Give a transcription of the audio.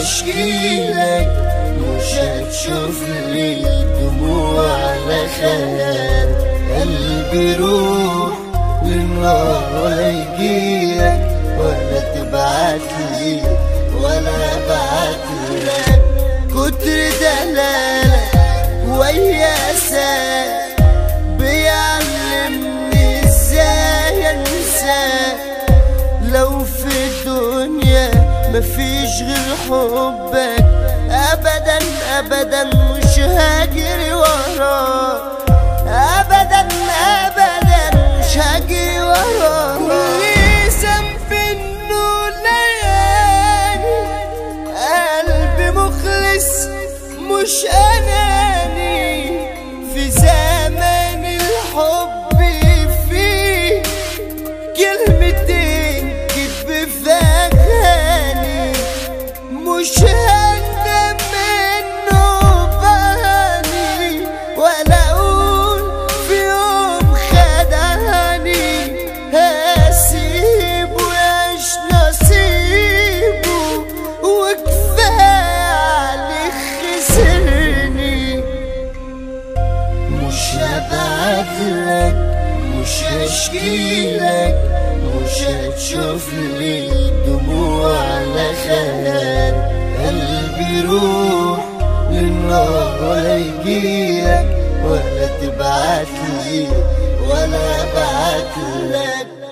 هشكيلك مش هتشوف لي دموع على خيال قلبي روح للنار ولا يجيلك ولا تبعتلي ولا ابعتلك كتر دلالك وياسك بيعلمني ازاي انساك لو في الدنيا مفيش غير حبك ابدا ابدا مش هاجري وراك ابدا ابدا مش هاجري وراك واللي ذنب انه ليالي قلبي مخلص مش اناني في زمن الحب فيه كلمتين كذب في اغاني مش هندم منه بهاني ولا اقول في يوم خدعني هسيبه يعيش نصيبه وكفايه عليه خسرني مش هبعتلك مش هشكيلك مش هتشوف لي دموع على خيال قلبي روح للنار ولا يجيلك ولا تبعتلي ولا ابعتلك